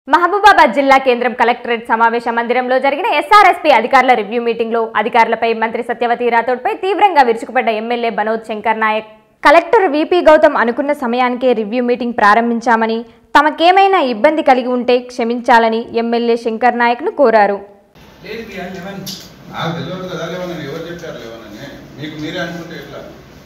మహబూబాబాద్ జిల్లా కేంద్రం కలెక్టరేట్ సమావేశ మందిరంలో జరిగిన ఎస్ఆర్ఎస్పీ అధికారుల రివ్యూ మీటింగ్లో అధికారులపై మంత్రి సత్యవతి రాథోడ్పై తీవ్రంగా విరుచుకుపడ్డ ఎమ్మెల్యే బనోద్ శంకర్ నాయక్ కలెక్టర్ విపి గౌతమ్ అనుకున్న సమయానికే రివ్యూ మీటింగ్ ప్రారంభించామని తమకేమైనా ఇబ్బంది కలిగి ఉంటే క్షమించాలని ఎమ్మెల్యే శంకర్ నాయక్ను కోరారు లేదు బిఆర్ లెవెన్ నాకు తెలియదు కదా లేవనని ఎవరు చెప్పారు లేవనని మీకు మీరే అనుకుంటే ఎట్లా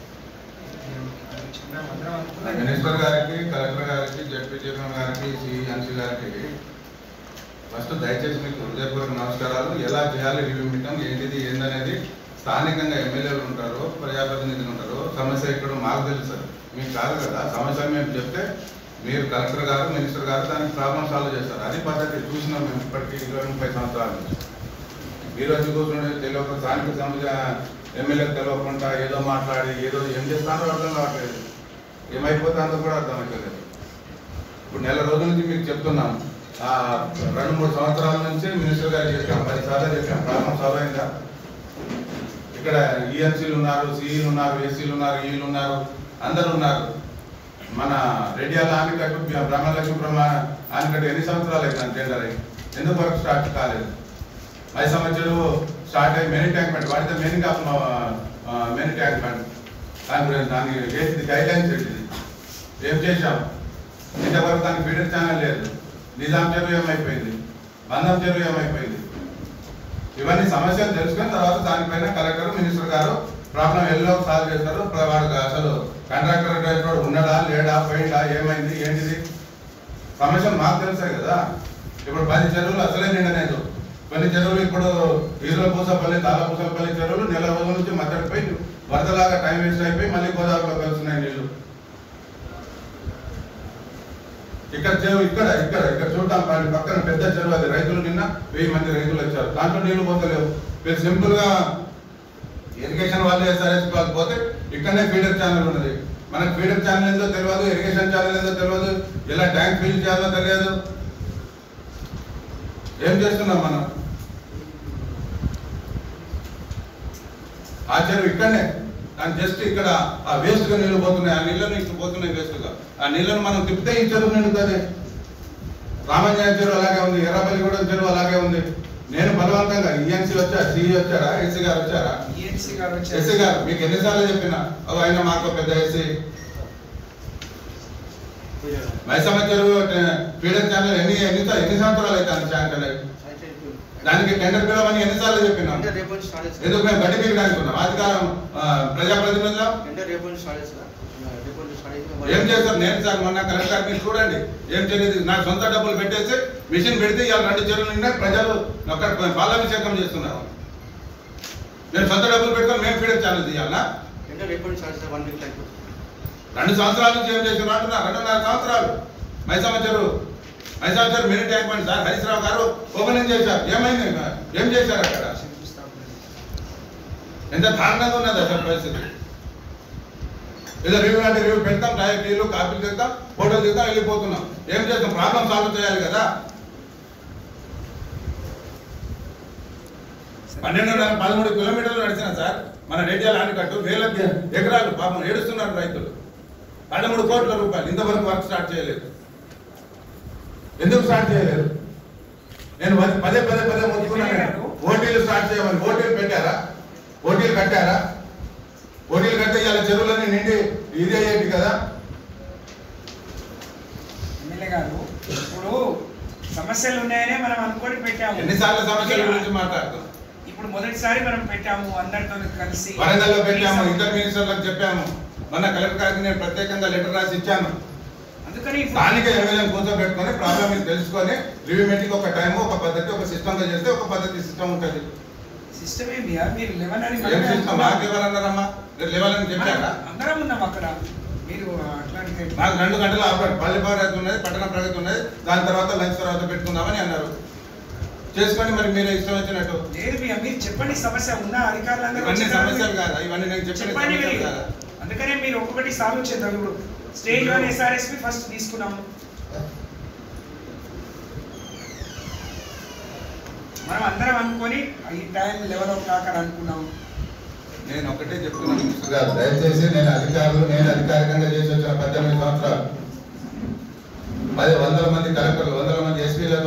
మినిస్టర్ గారికి కలెక్టర్ గారికి జడ్పీ చైర్మన్ గారికి సిఎన్సీ గారికి ఫస్ట్ దయచేసి మీకు హృదయపూర్వక నమస్కారాలు ఎలా చేయాలి రివ్యూ మీటింగ్ ఏంటిది ఏందనేది స్థానికంగా ఎమ్మెల్యేలు ఉంటారు ప్రజాప్రతినిధులు ఉంటారు సమస్య ఇక్కడ మాకు తెలుసు సార్ మీకు కాదు కదా సమస్య మేము చెప్తే మీరు కలెక్టర్ గారు మినిస్టర్ గారు దానికి ప్రాబ్లం సాల్వ్ చేస్తారు అది పద్ధతి చూసినాం మేము ఇప్పటికీ ఇరవై ముప్పై సంవత్సరాల నుంచి మీరు వచ్చి కూర్చుంటే తెలియక స్థానిక సమస్య ఎమ్మెల్యేకి తెలియకుండా ఏదో మాట్లాడి ఏదో ఏం చేస్తానో అర్థం కావట్లేదు ఏమైపోతుందో కూడా అర్థం అవ్వట్లేదు ఇప్పుడు నెల రోజుల నుంచి మీకు చెప్తున్నాం ఆ రెండు మూడు సంవత్సరాల నుంచి మినిస్టర్ గారు చెప్పాం పది సార్లు చెప్పాం ప్రాబ్లం సాల్వ్ అయిందా ఇక్కడ ఈఎన్సీలు ఉన్నారు సిఈలు ఉన్నారు ఏసీలు ఉన్నారు ఈలు ఉన్నారు అందరు ఉన్నారు మన రెడ్డియాల ఆనికట్టు బ్రహ్మలక్ష్మి బ్రహ్మ ఆనికట్టు ఎన్ని సంవత్సరాలు అయింది టెండర్ అయ్యి ఎందుకు వరకు స్టార్ట్ కాలేదు ఐదు సంవత్సరాలు స్టార్ట్ అయ్యి మెనీ ట్యాంక్ బండ్ వాటితో many of many tank bund దాని గురించి దానికి వేసింది గైడ్ లైన్స్ పెట్టింది ఏం చేశాం ఇంతవరకు దానికి ఫీడర్ ఛానల్ లేదు నిజాం చెరువు ఏమైపోయింది బంధం చెరువు ఏమైపోయింది ఇవన్నీ సమస్యలు తెలుసుకున్న తర్వాత దానిపైన కలెక్టర్ మినిస్టర్ గారు ప్రాబ్లం ఎల్లో సాల్వ్ చేస్తారు ప్ర- వాడు అసలు కాంట్రాక్టర్ డ్రైవర్ ఉన్నాడా లేడా పోయిందా ఏమైంది ఏంటిది సమస్యలు మాకు తెలుసాయి కదా ఇప్పుడు పది చెరువులు అసలే నిండలేదు కొన్ని చెరువులు ఇప్పుడు వీరుల పూసపల్లి తాళపూసలపల్లి చెరువులు నెల రోజుల నుంచి మద్దడిపోయి వరదలాగా టైం వేస్ట్ అయిపోయి మళ్ళీ గోదావరిలో కలుస్తున్నాయి నీళ్లు ఇక్కడ చెరువు ఇక్కడ ఇక్కడ ఇక్కడ చూడటం పని పక్కన పెద్ద చెరువు అది రైతులు నిన్న వెయ్యి మంది రైతులు వచ్చారు దాంట్లో నీళ్లు పోతలేవు మీరు సింపుల్ గా ఇరిగేషన్ వాళ్ళు ఎస్ఆర్ఎస్ వాళ్ళు పోతే ఇక్కడనే ఫీడర్ ఛానల్ ఉన్నది మనకు ఫీడర్ ఛానల్ ఏందో తెలియదు ఇరిగేషన్ ఛానల్ ఏందో తెలియదు ఎలా ట్యాంక్ ఫిల్ చేయాలో తెలియదు ఏం చేస్తున్నాం మనం ఆ చెరువు ఇక్కడనే దాని జస్ట్ ఇక్కడ ఆ వేస్ట్ గా నీళ్లు పోతున్నాయి ఆ నీళ్ళను ఇక్కడ పోతున్నాయి వేస్ట్ గా ఆ నీళ్ళను మనం తిప్పితే ఈ చెరువు నిండుతుంది రామంజాయ చెరువు అలాగే ఉంది ఎర్రపల్లిగూడెం చెరువు అలాగే ఉంది నేను బలవంతంగా ఈఎన్సీ వచ్చా సిఈ వచ్చారా ఎస్సీ గారు వచ్చారా ఈఎన్సీ గారు ఎస్సీ వచ్చారు గారు మీకు ఎన్నిసార్లు చెప్పినా ఓ ఆయన మాకు పెద్ద ఎస్సీ మైసమ్మ చెరువు ఫీడర్ ఛానల్ ఎన్ని ఎన్ని ఎన్ని సంవత్సరాలు అయితే అంత ఛానల్ దానికి టెండర్ పిలవని ఎన్నిసార్లు చెప్పినాం అంటే రేపు నుంచి స్టార్ట్ చేస్తారు ఎందుకు మేము గడ్డి పీకడానికి ఉన్నాం అధికారం ఆ, ప్రజాప్రతినిధులం అంటే రేపు నుంచి స్టార్ట్ చేస్తారా రేపు నుంచి స్టార్ట్ చేస్తే ఏం చేస్తారు నేను సార్ మొన్న కలెక్టర్ మీరు చూడండి ఏం చేయలేదు నా సొంత డబ్బులు పెట్టేసి మిషన్ పెడితే ఇవాళ రెండు చెరువులు నిండా ప్రజలు అక్కడ పాలాభిషేకం చేస్తున్నారు నేను సొంత డబ్బులు పెట్టుకొని మేము ఫీడర్ ఛానల్ తీయాలా అంటే రేపు నుంచి స్టార్ట్ చేస్తే వన్ వీక్ అయిపోతుంది రెండు సంవత్సరాల నుంచి ఏం చేస్తున్నారు అంటున్నా రెండున్నర సంవత్సరాలు మైసమ్మ చెరువు మైసమ్మ చెరువు mini tank bund sir Harish Rao గారు ఓపెనింగ్ చేశారు ఏమైంది ఏం చేశారు అక్కడ ఎంత దారుణంగా ఉన్నది అసలు పరిస్థితి ఏదో రివ్యూ అంటే రివ్యూ పెడతాం డైరెక్ట్ నీళ్ళు కాపీలు తెస్తాం ఫోటోలు తెస్తాం వెళ్ళిపోతున్నాం ఏం చేస్తాం ప్రాబ్లం సాల్వ్ చేయాలి కదా పన్నెండున్నర పదమూడు కిలోమీటర్లు నడిచిన సార్ మన రేడియాల ఆనకట్టు వేల ఎకరాలు పాపం ఏడుస్తున్నారు రైతులు పదమూడు కోట్ల రూపాయలు ఇంతవరకు వర్క్ స్టార్ట్ చేయలేదు ఎందుకు స్టార్ట్ చేయలేదు నేను పదే పదే పదే పదే మొత్తుకున్నాను ఓటీలు స్టార్ట్ చేయమని ఓటీలు పెట్టారా ఓటీలు కట్టారా ఓటీలు కడితే ఇవాళ చెరువులన్నీ నిండి ఇది అయ్యేటి కదా ఎమ్మెల్యే గారు ఇప్పుడు సమస్యలు ఉన్నాయనే మనం అనుకొని పెట్టాము ఎన్నిసార్లు సమస్యల గురించి మాట్లాడుతాం ఇప్పుడు మొదటిసారి మనం పెట్టాము అందరితో కలిసి వరంగల్లో పెట్టాము ఇద్దరు మినిస్టర్లకు చెప్పాము మొన్న కలెక్టర్ గారికి నేను ప్రత్యేకంగా లెటర్ రాసి ఇచ్చాను అందుకని ఇప్పుడు స్థానిక ఎమ్మెల్యేని కూర్చోబెట్టుకొని ప్రాబ్లం ఇది తెలుసుకొని రివ్యూ మీటింగ్ ఒక టైం ఒక పద్ధతి ఒక సిస్టమ్ గా చేస్తే ఒక పద్ధతి సిస్టమ్ ఉంటుంది సిస్టమ్ ఏంది ఆ? మీరు లెవెన్ అని ఏం మనమే సిస్టమ్ అనుకున్నాం. మాకు ఎవరన్నారమ్మా మీరు లేవాలని చెప్పారా మనం అందరం ఉన్నాం అక్కడ మీరు అట్లాంటి నాకు రెండు గంటలు ఆపండి పల్లె ప్రగతి ఉన్నది పట్టణ ప్రగతి ఉన్నది దాని తర్వాత లంచ్ తర్వాత పెట్టుకుందామని అన్నారు చేసుకొని మరి మీరు ఇష్టం వచ్చినట్టు లేదు మీ- మీరు చెప్పండి సమస్య ఉన్న అధికారులందరూ ఇవన్నీ వచ్చి సమస్యలు కాదా ఇవన్నీ నేను చెప్పిన చెప్పండి సమస్యలు మీరు. కాదా అందుకనే మీరు ఒక్కొక్కటి సాల్వ్ చేద్దాం ఇప్పుడు స్టేజ్ వన్ ఎస్ఆర్ఎస్పి ఫస్ట్ తీసుకున్నాము మనం అందరం అనుకొని ఈ టైం లెవెల్ ఓ క్లాక్ అని అనుకున్నాము నేను ఒకటే చెప్తున్నాను మినిస్టర్ గారు దయచేసి నేను అధికారులు నేను అధికారికంగా చేసి వచ్చిన పద్దెనిమిది సంవత్సరాలు పది వందల మంది కలెక్టర్లు వందల మంది ఎస్పీలతో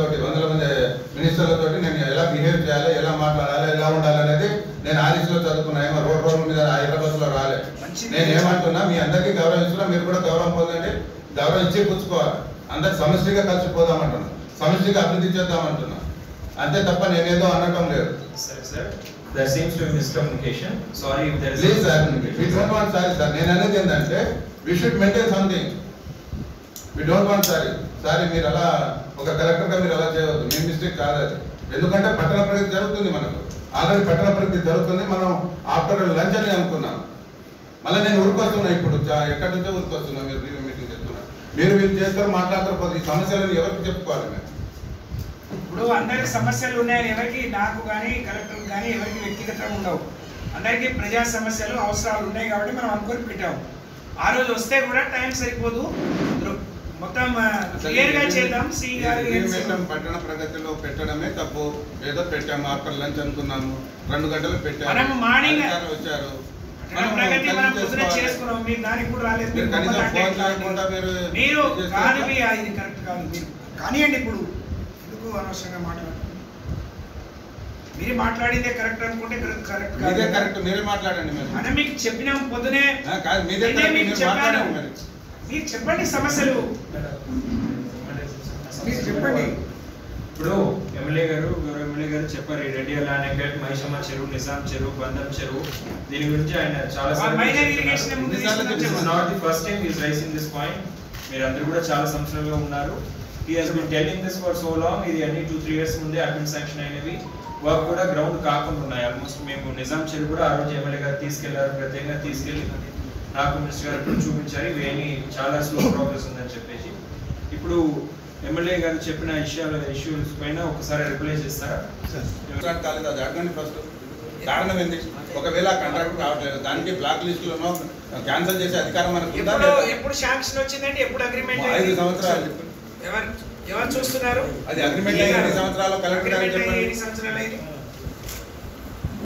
మంచిది. నేను ఏమంటున్నా మీ అందరికీ గౌరవం ఇస్తున్నా మీరు కూడా గౌరవం పొందండి గౌరవం ఇచ్చి పుచ్చుకోవాలి అందరు సమష్టిగా కలిసిపోదామంటున్నా సమష్టిగా అభివృద్ధి చేద్దామంటున్నా అంతే తప్ప నేనేదో అనటం లేదు Sir, sir, there seems to be miscommunication. Sorry if there is. Please sir we don't want sorry sir నేను అనేది ఏంటంటే we should maintain something we don't want sorry sorry మీరు అలా ఒక కలెక్టర్గా మీరు అలా చేయవద్దు మీ మిస్టేక్ కాదు అది ఎందుకంటే పట్టణ ప్రగతి జరుగుతుంది మనకు ఆల్రెడీ పట్టణ ప్రగతి జరుగుతుంది మనం ఆఫ్టర్ లంచ్ అని అనుకున్నాం మళ్ళీ నేను ఊరుకొస్తున్నా ఇప్పుడు చా- ఎక్కడి నుంచో ఊరుకొస్తున్నా మీరు రివ్యూ మీటింగ్ చేస్తున్నా మీరు వీళ్ళు చేస్తారు మాట్లాడతారు పోతే ఈ సమస్యలను ఎవరికి చెప్పుకోవాలి మేము ఇప్పుడు అందరికి సమస్యలు ఉన్నాయని ఎవరికి నాకు కానీ కలెక్టర్ కానీ ఎవరికి వ్యక్తిగతంగా ఉండవు అందరికీ ప్రజా సమస్యలు అవసరాలు ఉన్నాయి కాబట్టి మనం అనుకొని పెట్టాము ఆ రోజు వస్తే కూడా టైం సరిపోదు దృ- మొత్తం క్లియర్ గా చేద్దాం సి గారు రివ్యూ మీటింగ్ పట్టణ ప్రగతిలో పెట్టడమే తప్పు ఏదో పెట్టాము ఆఫ్టర్ లంచ్ అనుకున్నాము రెండు గంటలు పెట్టాము మనం మార్నింగ్ అధికారులు వచ్చారు మనం ప్రగతి మనం పొద్దున చేసుకున్నాం మీరు దానికి కూడా రాలేదు మీరు మీరు కనీసం మమ్మల్ని ఫోన్ అంటే చేయకుండా మీరు మీరు చేస్తే కాదు ఎట్లా? మీ ఇది కరెక్ట్ కాదు మీరు కానివ్వండి ఇప్పుడు ఎందుకు అనవసరంగా మాట్లాడుతున్నారు మీరు మాట్లాడిందే కరెక్ట్ అనుకుంటే కరెక్ట్ మీదే కాదు కరెక్ట్ మీరే మాట్లాడండి మీరు మనం మీకు చెప్పినాం పొద్దునే ఆ, కాదు మీదే నేనే కరెక్ట్ మీకు మీరు చెప్పాను మాట్లాడండి మరి మీరు చెప్పండి సమస్యలు మీరు చెప్పండి ఇప్పుడు ఎమ్మెల్యే గారు గౌరవ ఎమ్మెల్యే గారు చెప్పారు ఈ రెడ్డి అలానెగట్ మైసమ్మ చెరువు నిజాం చెరువు బంధం చెరువు దీని గురించి ఆయన చాలా ఆ minor irrigation ముందు ఎన్నిసార్లు తీసుకున్నాం చెప్పారు? చెప్పండి. Not the first time is raising this point మీరు అందరూ కూడా చాలా సంవత్సరాలుగా ఉన్నారు he has been telling this for so long ఇది అన్ని టూ త్రీ ఇయర్స్ ముందే అడ్మిన్ శాంక్షన్ అయినవి వర్క్ కూడా గ్రౌండ్ కాకుండా ఉన్నాయి ఆల్మోస్ట్ మేము నిజాం చెరువు కూడా ఆ రోజు ఎమ్మెల్యే గారు తీసుకెళ్లారు ప్రత్యేకంగా తీసుకెళ్లి నాకు మినిస్టర్ గారు కూడా చూపించారు ఇవేమి చాలా స్లో ప్రోగ్రెస్ ఉందని చెప్పేసి ఇప్పుడు ఎమ్మెల్యే గారు చెప్పిన విషయాల ఇష్యూస్ పైన ఒకసారి రిప్లై చేస్తారా కాంట్రాక్ట్ కాలేదు అది అడగండి ఫస్ట్ కారణం ఏంది ఒకవేళ కాంట్రాక్ట్ రావట్లేదు దానికి బ్లాక్ లిస్ట్ లోనో క్యాన్సిల్ చేసే అధికారం మనకు ఉందా ఎప్పుడు లేదా? ఎప్పుడు శాంక్షన్ వచ్చిందండి ఎప్పుడు అగ్రిమెంట్ ఐదు సంవత్సరాలు ఎవరు ఎవరు చూస్తున్నారు అది అగ్రిమెంట్ అయ్యి ఎన్ని సంవత్సరాలు కలెక్టర్ గారు అగ్రిమెంట్ అయ్యి చెప్పండి ఎన్ని సంవత్సరాలు అయింది